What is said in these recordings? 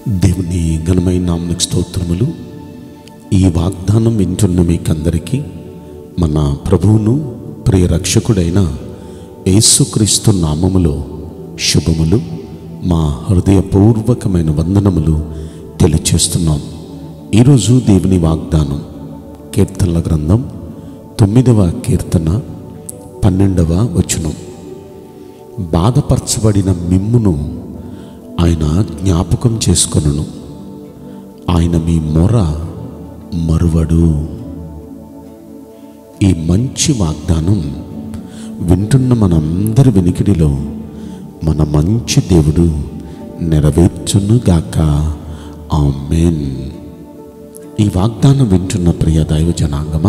దేవుని ఘనమైన నామనికి స్తోత్రములు ఈ వాగ్దానం వింటున్న మీకందరికీ మన ప్రభువును ప్రియ రక్షకుడైన యేసుక్రీస్తు నామములో శుభములు మా హృదయపూర్వకమైన వందనములు తెలియచేస్తున్నాం ఈరోజు దేవుని వాగ్దానం కీర్తనల గ్రంథం తొమ్మిదవ కీర్తన పన్నెండవ వచనం బాధపరచబడిన మిమ్మును ఆయన జ్ఞాపకం చేసుకొనును ఆయన మీ మొర మరువడు ఈ మంచి వాగ్దానం వింటున్న మనందరి వెనికిడిలో మన మంచి దేవుడు నెరవేర్చునుగాక ఆమెన్ ఈ వాగ్దానం వింటున్న ప్రియ దైవ జనాంగమా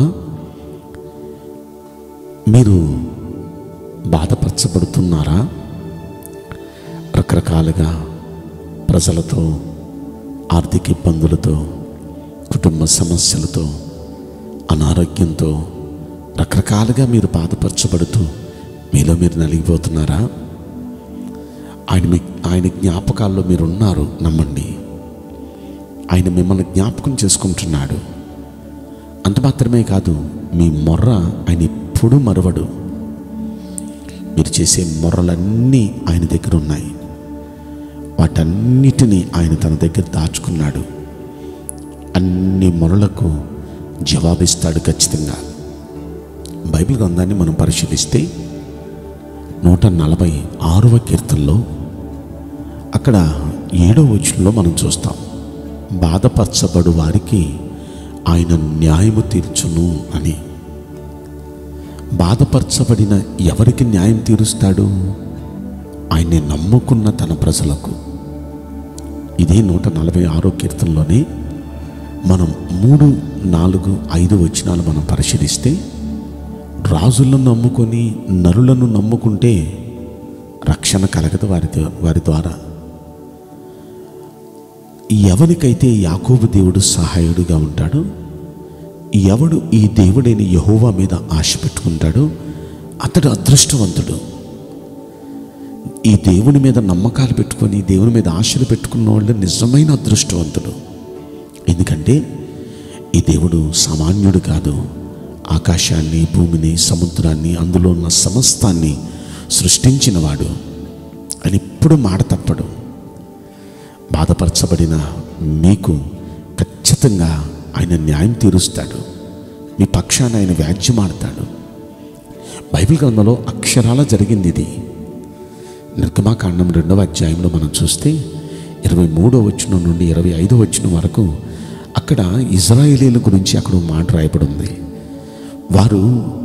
మీరు బాధపరచబడుతున్నారా రకరకాలుగా ప్రజలతో ఆర్థిక ఇబ్బందులతో కుటుంబ సమస్యలతో అనారోగ్యంతో రకరకాలుగా మీరు బాధపరచబడుతూ మీలో మీరు నలిగిపోతున్నారా ఆయన మీ ఆయన జ్ఞాపకాల్లో మీరు ఉన్నారు నమ్మండి ఆయన మిమ్మల్ని జ్ఞాపకం చేసుకుంటున్నాడు అంత మాత్రమే కాదు మీ మొర్ర ఆయన ఎప్పుడూ మరవడు మీరు చేసే మొర్రలన్నీ ఆయన దగ్గర ఉన్నాయి వాటన్నిటినీ ఆయన తన దగ్గర దాచుకున్నాడు అన్ని మొరలకు జవాబిస్తాడు ఖచ్చితంగా బైబిల్ గ్రంథాన్ని మనం పరిశీలిస్తే నూట నలభై ఆరవ కీర్తనలో అక్కడ ఏడో వచనంలో మనం చూస్తాం బాధపరచబడు వారికి ఆయన న్యాయము తీర్చును అని బాధపరచబడిన ఎవరికి న్యాయం తీరుస్తాడు ఆయన్ని నమ్ముకున్న తన ప్రజలకు ఇదే నూట నలభై ఆరో కీర్తనలోనే మనం మూడు నాలుగు ఐదు వచనాలు మనం పరిశీలిస్తే రాజులను నమ్ముకొని నరులను నమ్ముకుంటే రక్షణ కలగదు వారి ద్వా- వారి ద్వారా ఎవరికైతే యాకోబు దేవుడు సహాయుడుగా ఉంటాడో ఎవడు ఈ దేవుడైన యహోవా మీద ఆశ పెట్టుకుంటాడో అతడు అదృష్టవంతుడు ఈ దేవుని మీద నమ్మకాలు పెట్టుకొని దేవుని మీద ఆశలు పెట్టుకున్న వాళ్ళు నిజమైన అదృష్టవంతుడు ఎందుకంటే ఈ దేవుడు సామాన్యుడు కాదు ఆకాశాన్ని భూమిని సముద్రాన్ని అందులో ఉన్న సమస్తాన్ని సృష్టించినవాడు అని ఇప్పుడు మాట తప్పడు బాధపరచబడిన మీకు ఖచ్చితంగా ఆయన న్యాయం తీరుస్తాడు మీ పక్షాన ఆయన వ్యాజ్యమాడతాడు బైబిల్ గ్రంథంలో అక్షరాల జరిగింది ఇది నిర్గమాకాండం రెండవ అధ్యాయంలో మనం చూస్తే ఇరవై మూడో వచనం నుండి ఇరవై ఐదో వచనం వరకు అక్కడ ఇజ్రాయేలీల గురించి అక్కడ ఒక మాట రాయబడి ఉంది వారు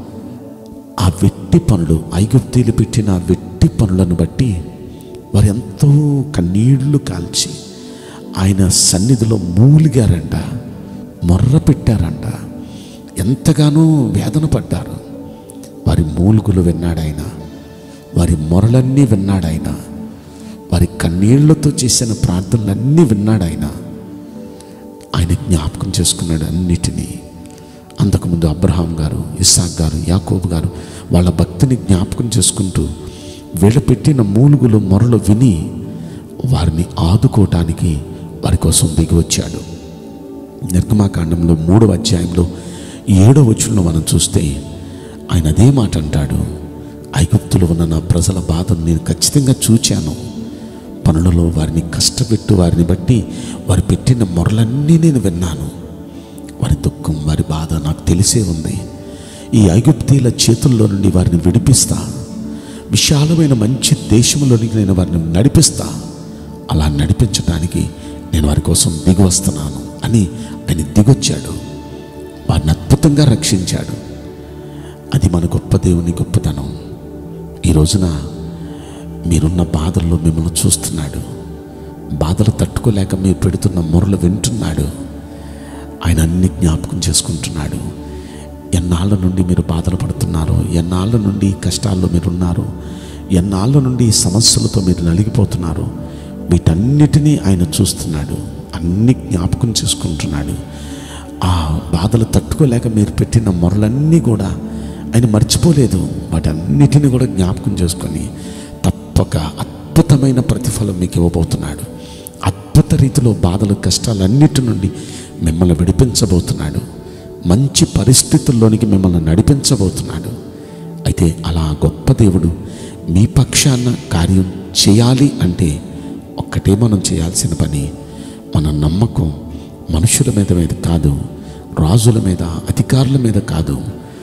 ఆ వెట్టి పనులు ఐగుప్తీలు పెట్టిన ఆ వెట్టి పనులను బట్టి వారు ఎంతో కన్నీళ్లు కాల్చి ఆయన సన్నిధిలో మూలిగారంట మొర్ర పెట్టారంట ఎంతగానో వేదన పడ్డారు వారి మూలుగులు విన్నాడాయన వారి మొరలన్నీ విన్నాడాయన వారి కన్నీళ్లతో చేసిన ప్రార్థనలన్నీ విన్నాడాయన ఆయన జ్ఞాపకం చేసుకున్నాడు అన్నిటినీ అంతకుముందు అబ్రహాం గారు ఇస్సాక్ గారు యాకోబు గారు వాళ్ళ భక్తిని జ్ఞాపకం చేసుకుంటూ వీళ్ళు పెట్టిన మూలుగులు మొరలు విని వారిని ఆదుకోవటానికి వారి కోసం దిగి వచ్చాడు నిర్గమాకాండంలో మూడవ అధ్యాయంలో ఏడవ వచనంలో మనం చూస్తే ఆయన అదే మాట అంటాడు ఐగుప్తులో ఉన్న నా ప్రజల బాధను నేను ఖచ్చితంగా చూచాను పనులలో వారిని కష్టపెట్టు వారిని బట్టి వారు పెట్టిన మొరలన్నీ నేను విన్నాను వారి దుఃఖం వారి బాధ నాకు తెలిసే ఉంది ఈ ఐగుప్తీల చేతుల్లో నుండి వారిని విడిపిస్తా విశాలమైన మంచి దేశంలోనికి నేను వారిని నడిపిస్తా అలా నడిపించడానికి నేను వారి కోసం దిగి వస్తున్నాను అని ఆయన దిగొచ్చాడు వారిని అద్భుతంగా రక్షించాడు అది మన గొప్ప దేవుని గొప్పతనం ఈ రోజున మీరున్న బాధల్లో మిమ్మల్ని చూస్తున్నాడు బాధలు తట్టుకోలేక మీరు పెడుతున్న మొరలు వింటున్నాడు ఆయన అన్ని జ్ఞాపకం చేసుకుంటున్నాడు ఎన్నాళ్ళ నుండి మీరు బాధలు పడుతున్నారో ఎన్నాళ్ళ నుండి కష్టాల్లో మీరున్నారో ఎన్నాళ్ళ నుండి సమస్యలతో మీరు నలిగిపోతున్నారు వీటన్నిటినీ ఆయన చూస్తున్నాడు అన్ని జ్ఞాపకం చేసుకుంటున్నాడు ఆ బాధలు తట్టుకోలేక మీరు పెట్టిన మొరలన్నీ కూడా ఆయన మర్చిపోలేదు వాటన్నిటిని కూడా జ్ఞాపకం చేసుకొని తప్పక అద్భుతమైన ప్రతిఫలం మీకు ఇవ్వబోతున్నాడు అద్భుత రీతిలో బాధలు కష్టాలన్నిటి నుండి మిమ్మల్ని విడిపించబోతున్నాడు మంచి పరిస్థితుల్లోనికి మిమ్మల్ని నడిపించబోతున్నాడు అయితే అలా గొప్ప దేవుడు మీ పక్షాన కార్యం చేయాలి అంటే ఒక్కటే మనం చేయాల్సిన పని మన నమ్మకం మనుషుల మీద మీద కాదు రాజుల మీద అధికారుల మీద కాదు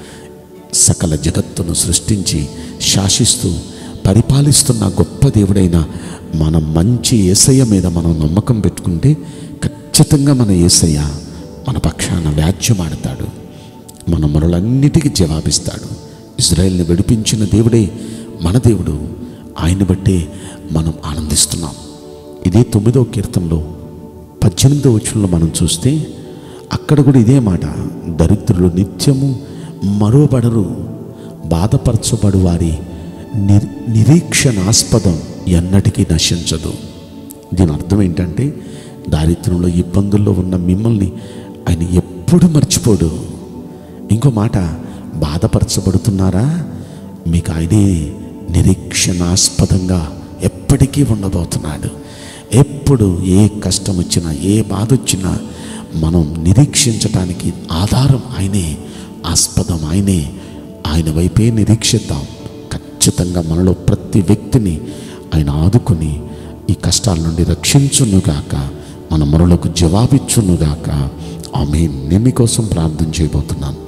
సకల జగత్తును సృష్టించి శాసిస్తూ పరిపాలిస్తున్న గొప్ప దేవుడైన మన మంచి ఏసయ్య మీద మనం నమ్మకం పెట్టుకుంటే ఖచ్చితంగా మన ఏసయ్య మన పక్షాన వ్యాజ్యమాడతాడు మన మొరలన్నిటికీ జవాబిస్తాడు ఇజ్రాయెల్ని విడిపించిన దేవుడే మన దేవుడు ఆయన బట్టే మనం ఆనందిస్తున్నాం ఇదే తొమ్మిదో కీర్తనలో పద్దెనిమిదో వచనంలో మనం చూస్తే అక్కడ కూడా ఇదే మాట దరిద్రులు నిత్యము మరోబడరు బాధపరచబడు వారి నిర్ నిరీక్షణాస్పదం ఎన్నటికీ నశించదు దీని అర్థం ఏంటంటే దారిద్ర్యంలో ఇబ్బందుల్లో ఉన్న మిమ్మల్ని ఆయన ఎప్పుడు మర్చిపోడు ఇంకో మాట బాధపరచబడుతున్నారా మీకు ఆయనే నిరీక్షణాస్పదంగా ఎప్పటికీ ఉండబోతున్నాడు ఎప్పుడు ఏ కష్టం వచ్చినా ఏ బాధ వచ్చినా మనం నిరీక్షించటానికి ఆధారం ఆయనే ఆస్పదం ఆయనే ఆయన వైపే నిరీక్షిద్దాం ఖచ్చితంగా మనలో ప్రతి వ్యక్తిని ఆయన ఆదుకొని ఈ కష్టాల నుండి రక్షించునుగాక మన మొరలకు జవాబిచ్చునుగాక ఆమె నేను మీకోసం ప్రార్థన చేయబోతున్నాను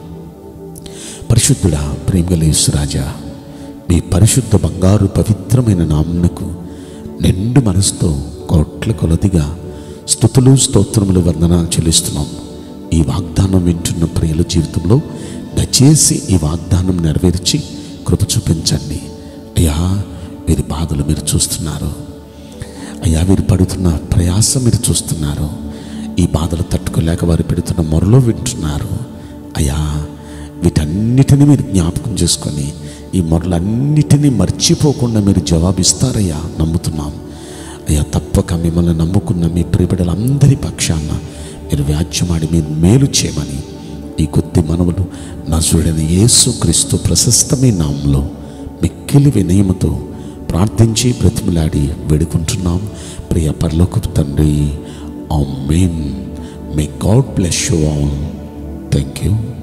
పరిశుద్ధుడా ప్రేమగల యేసురాజా మీ పరిశుద్ధ బంగారు పవిత్రమైన నామునకు నిండు మనసుతో కోట్ల కొలదిగా స్థుతులు స్తోత్రములు వందన చెల్లిస్తున్నాం ఈ వాగ్దానం వింటున్న ప్రియుల జీవితంలో దయచేసి ఈ వాగ్దానం నెరవేర్చి కృప చూపించండి అయ్యా వీరి బాధలు మీరు చూస్తున్నారు అయ్యా వీరు పడుతున్న ప్రయాసం మీరు చూస్తున్నారు ఈ బాధలు తట్టుకోలేక వారు పెడుతున్న మొరలో వింటున్నారు అయ్యా వీటన్నిటిని మీరు జ్ఞాపకం చేసుకొని ఈ మొరలన్నిటినీ మర్చిపోకుండా మీరు జవాబిస్తారయ్యా నమ్ముతున్నాం అయ్యా తప్పక మిమ్మల్ని నమ్ముకున్న మీ ప్రియబిడలందరి పక్షాన మీరు వ్యాజ్యమాడి మీరు మేలు చేయమని ఈ కొద్ది మనవులు నజుడైన యేసు క్రీస్తు ప్రశస్తమైన నామంలో మిక్కిలి వినయముతో ప్రార్థించి బ్రతిమలాడి వేడుకుంటున్నాం ప్రియ పరలోకపు తండ్రి ఆ మెయిన్ may God bless you all thank you